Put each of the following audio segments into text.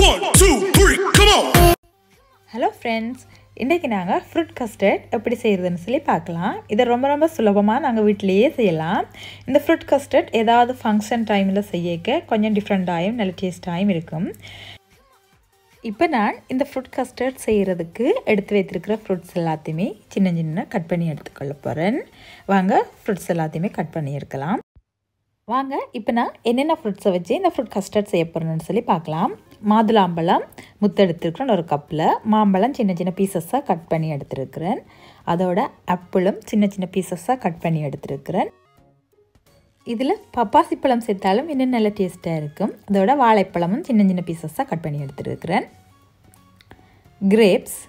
One, two, three, come on! Hello friends இன்றைக்கி நாங்கள் fruit custard எப்படி செய்கிறதுன்னு சொல்லி பார்க்கலாம் இதை ரொம்ப ரொம்ப சுலபமாக நாங்கள் வீட்டிலேயே செய்யலாம் இந்த ஃப்ரூட் கஸ்டர்ட் ஏதாவது ஃபங்க்ஷன் டைமில் செய்யக்க கொஞ்சம் டிஃப்ரெண்ட்டாயும் நல்ல டேஸ்ட்டாயும் இருக்கும் இப்போ நான் இந்த ஃப்ரூட் கஸ்டர்ட் செய்கிறதுக்கு எடுத்து வைத்திருக்கிற ஃப்ரூட்ஸ் எல்லாத்தையுமே சின்ன சின்ன கட் பண்ணி எடுத்துக்கொள்ள போகிறேன் வாங்க ஃப்ரூட்ஸ் எல்லாத்தையுமே கட் பண்ணி எடுக்கலாம் வாங்க இப்போ நான் என்னென்ன ஃப்ரூட்ஸை வச்சு இந்த ஃப்ரூட் கஸ்டர்ட் செய்ய போகிறேன்னு சொல்லி பார்க்கலாம் மாதுளாம்பழம் முத்து எடுத்துருக்கிறேன் ஒரு கப்பில் மாம்பழம் சின்ன சின்ன பீசஸாக கட் பண்ணி எடுத்துருக்கிறேன் அதோட ஆப்பிளும் சின்ன சின்ன பீசஸாக கட் பண்ணி எடுத்துருக்கிறேன் இதில் பப்பாசி பழம் சேர்த்தாலும் இன்னும் நல்ல டேஸ்ட்டாக இருக்கும் அதோட வாழைப்பழமும் சின்ன சின்ன பீசஸாக கட் பண்ணி எடுத்துருக்கிறேன் கிரேப்ஸ்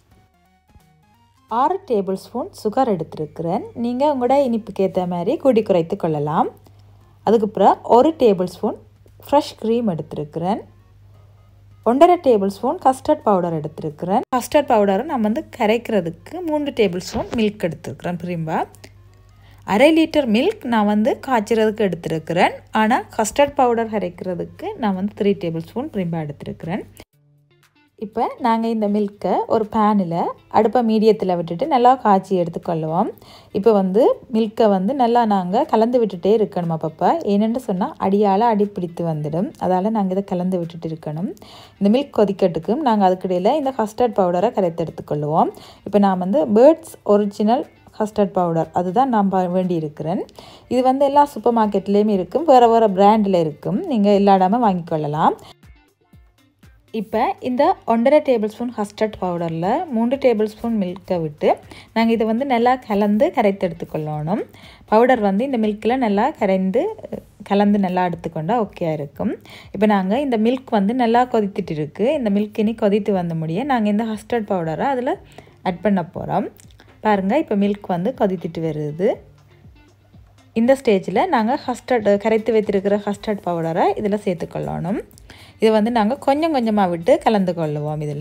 ஆறு டேபிள் ஸ்பூன் சுகர் எடுத்துருக்கிறேன் நீங்கள் உங்களோட இனிப்புக்கு ஏற்ற மாதிரி கூடி குறைத்து கொள்ளலாம் அதுக்கப்புறம் ஒரு டேபிள் ஸ்பூன் ஃப்ரெஷ் க்ரீம் எடுத்துருக்கிறேன் ஒன்றரை டேபிள் ஸ்பூன் கஸ்டர்ட் பவுடர் எடுத்துருக்கிறேன் கஸ்டர்ட் பவுடரை நான் வந்து கரைக்கிறதுக்கு மூன்று டேபிள் ஸ்பூன் மில்க் எடுத்துருக்கிறேன் பிரிம்பா அரை லிட்டர் மில்க் நான் வந்து காய்ச்சறதுக்கு எடுத்துருக்கிறேன் ஆனால் கஸ்டர்ட் பவுடர் கரைக்கிறதுக்கு நான் வந்து த்ரீ டேபிள் ஸ்பூன் பிரிம்பா எடுத்துருக்கிறேன் இப்போ நாங்கள் இந்த மில்கை ஒரு பேனில் அடுப்பை மீடியத்தில் விட்டுட்டு நல்லா காய்ச்சி எடுத்துக்கொள்ளுவோம் இப்போ வந்து மில்கை வந்து நல்லா நாங்கள் கலந்து விட்டுட்டே இருக்கணும் அப்பப்போ ஏனென்று சொன்னால் அடியால் அடி பிடித்து வந்துடும் அதால் நாங்கள் இதை கலந்து விட்டுட்டு இருக்கணும் இந்த மில்க் கொதிக்கட்டுக்கும் நாங்கள் அதுக்கிடையில் இந்த கஸ்டர்ட் பவுடரை கரைத்து எடுத்துக்கொள்ளுவோம் இப்போ நான் வந்து பேர்ட்ஸ் ஒரிஜினல் கஸ்டர்ட் பவுடர் அதுதான் நான் வேண்டி இருக்கிறேன் இது வந்து எல்லா சூப்பர் மார்க்கெட்லேயுமே இருக்கும் வேறு வேறு பிராண்டில் இருக்கும் நீங்கள் எல்லா இடமும் வாங்கிக்கொள்ளலாம் இப்போ இந்த ஒன்றரை டேபிள் ஸ்பூன் கஸ்டர்ட் பவுடரில் மூன்று டேபிள் ஸ்பூன் மில்கை விட்டு நாங்கள் இதை வந்து நல்லா கலந்து கரைத்து எடுத்துக்கொள்ளணும் பவுடர் வந்து இந்த மில்கில் நல்லா கரைந்து கலந்து நல்லா எடுத்துக்கொண்டால் ஓகே இருக்கும் இப்போ நாங்கள் இந்த மில்க் வந்து நல்லா கொதித்துட்டு இருக்குது இந்த மில்க் இனி கொதித்து வந்த முடிய நாங்கள் இந்த கஸ்டர்ட் பவுடரை அதில் ஆட் பண்ண போகிறோம் பாருங்கள் இப்போ மில்க் வந்து கொதித்துட்டு வருது இந்த ஸ்டேஜில் நாங்கள் கஸ்டர்ட் கரைத்து வைத்திருக்கிற கஸ்டர்ட் பவுடரை இதில் சேர்த்துக்கொள்ளணும் இதை வந்து நாங்கள் கொஞ்சம் கொஞ்சமாக விட்டு கலந்து கொள்ளுவோம் இதில்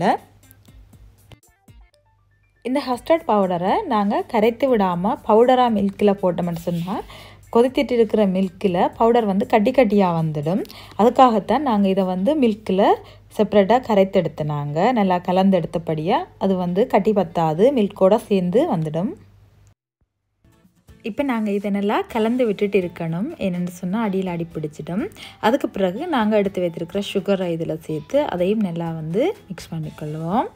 இந்த கஸ்டர்ட் பவுடரை நாங்கள் கரைத்து விடாமல் பவுடராக மில்கில் போட்டோம்னு சொன்னால் கொதித்திட்டு இருக்கிற மில்கில் பவுடர் வந்து கட்டி கட்டியாக வந்துடும் அதுக்காகத்தான் நாங்கள் இதை வந்து மில்கில் செப்பரேட்டாக கரைத்து எடுத்து நாங்கள் நல்லா கலந்து எடுத்தபடியாக அது வந்து கட்டி பத்தாது மில்கோடு சேர்ந்து வந்துடும் இப்போ நாங்கள் இதை நல்லா கலந்து விட்டுட்டு இருக்கணும் என்னென்னு சொன்னால் அடியில் அடி பிடிச்சிடும் அதுக்கு பிறகு நாங்கள் எடுத்து வைத்திருக்கிற சுகரை இதில் சேர்த்து அதையும் நல்லா வந்து மிக்ஸ் பண்ணிக்கொள்வோம்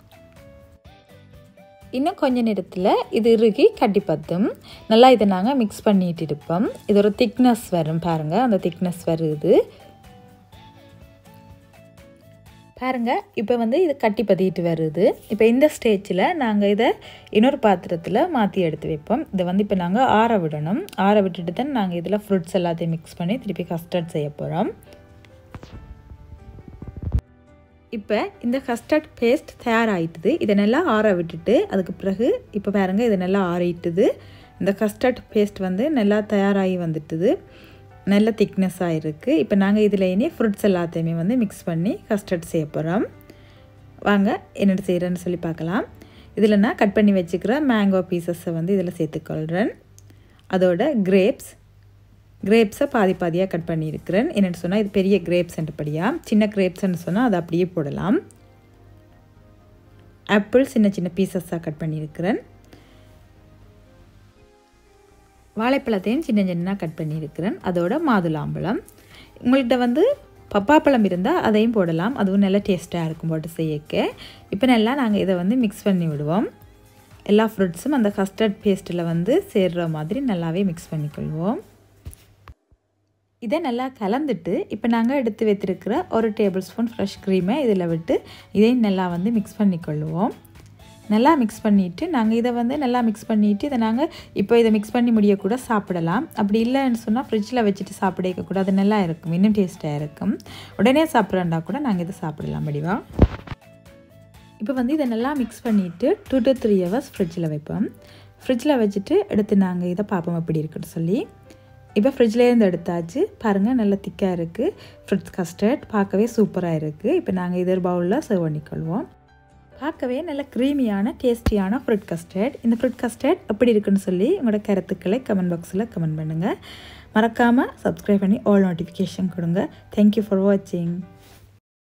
இன்னும் கொஞ்ச நேரத்தில் இது இறுகி கட்டி பத்தும் நல்லா இதை நாங்கள் மிக்ஸ் பண்ணிட்டு இருப்போம் இது ஒரு திக்னஸ் வரும் பாருங்கள் அந்த திக்னஸ் வருது பாருங்கள் இப்போ வந்து இது கட்டி பதிட்டு வருது இப்போ இந்த ஸ்டேஜில் நாங்கள் இதை இன்னொரு பாத்திரத்தில் மாற்றி எடுத்து வைப்போம் இதை வந்து இப்போ நாங்கள் ஆற விடணும் ஆற விட்டுட்டு தான் நாங்கள் இதில் ஃப்ரூட்ஸ் எல்லாத்தையும் மிக்ஸ் பண்ணி திருப்பி கஸ்டர்ட் செய்ய போகிறோம் இப்போ இந்த கஸ்டர்ட் பேஸ்ட் தயாராகிட்டுது இதை நல்லா ஆற விட்டுட்டு அதுக்கு பிறகு இப்போ பாருங்கள் இது நல்லா ஆறிட்டுது இந்த கஸ்டர்ட் பேஸ்ட் வந்து நல்லா தயாராகி வந்துட்டுது நல்ல திக்னஸாக இருக்குது இப்போ நாங்கள் இதில் இனி ஃப்ரூட்ஸ் எல்லாத்தையுமே வந்து மிக்ஸ் பண்ணி கஸ்டர்ட் செய்ய போகிறோம் வாங்க என்னென்ன செய்கிறேன்னு சொல்லி பார்க்கலாம் இதில் நான் கட் பண்ணி வச்சுக்கிற மேங்கோ பீசஸை வந்து இதில் சேர்த்துக்கொள்கிறேன் அதோட கிரேப்ஸ் கிரேப்ஸை பாதி பாதியாக கட் பண்ணியிருக்கிறேன் என்னென்னு சொன்னால் இது பெரிய கிரேப்ஸ் என்றபடியாக சின்ன கிரேப்ஸ்ன்னு சொன்னால் அதை அப்படியே போடலாம் ஆப்பிள் சின்ன சின்ன பீசஸாக கட் பண்ணியிருக்கிறேன் வாழைப்பழத்தையும் சின்ன சின்னதாக கட் பண்ணியிருக்கிறேன் அதோட மாதுளாம்பழம் உங்கள்கிட்ட வந்து பப்பாப்பழம் இருந்தால் அதையும் போடலாம் அதுவும் நல்லா டேஸ்ட்டாக இருக்கும் போட்டு செய்யக்க இப்போ நல்லா நாங்கள் இதை வந்து மிக்ஸ் பண்ணி விடுவோம் எல்லா ஃப்ரூட்ஸும் அந்த கஸ்டர்ட் பேஸ்ட்டில் வந்து சேர்கிற மாதிரி நல்லாவே மிக்ஸ் பண்ணிக்கொள்வோம் இதை நல்லா கலந்துட்டு இப்போ நாங்கள் எடுத்து வைத்திருக்கிற ஒரு டேபிள் ஸ்பூன் ஃப்ரெஷ் க்ரீமை இதில் விட்டு இதையும் நல்லா வந்து மிக்ஸ் பண்ணிக்கொள்வோம் நல்லா மிக்ஸ் பண்ணிவிட்டு நாங்கள் இதை வந்து நல்லா மிக்ஸ் பண்ணிவிட்டு இதை நாங்கள் இப்போ இதை மிக்ஸ் பண்ணி முடியக்கூட சாப்பிடலாம் அப்படி இல்லைன்னு சொன்னால் ஃப்ரிட்ஜில் வச்சுட்டு சாப்பிடக்க கூட அது நல்லா இருக்கும் இன்னும் டேஸ்ட்டாக இருக்கும் உடனே சாப்பிட்றேன்டா கூட நாங்கள் இதை சாப்பிடலாம் முடிவா இப்போ வந்து இதை நல்லா மிக்ஸ் பண்ணிவிட்டு டூ டு த்ரீ ஹவர்ஸ் ஃப்ரிட்ஜில் வைப்போம் ஃப்ரிட்ஜில் வச்சுட்டு எடுத்து நாங்கள் இதை பார்ப்போம் எப்படி இருக்குன்னு சொல்லி இப்போ ஃப்ரிட்ஜ்லேருந்து எடுத்தாச்சு பாருங்கள் நல்லா திக்காக இருக்குது ஃப்ரிட்ஜ் கஸ்டர்ட் பார்க்கவே சூப்பராக இருக்குது இப்போ நாங்கள் இதர் பவுலில் சர்வ் பண்ணிக்கொள்வோம் பார்க்கவே நல்ல க்ரீமியான டேஸ்டியான ஃப்ரூட் கஸ்டர்ட் இந்த ஃப்ரூட் கஸ்டர்ட் எப்படி இருக்குன்னு சொல்லி உங்களோட கருத்துக்களை கமெண்ட் பாக்ஸில் கமெண்ட் பண்ணுங்கள் மறக்காமல் சப்ஸ்கிரைப் பண்ணி ஆல் நோட்டிஃபிகேஷன் கொடுங்க தேங்க்யூ ஃபார் வாட்சிங்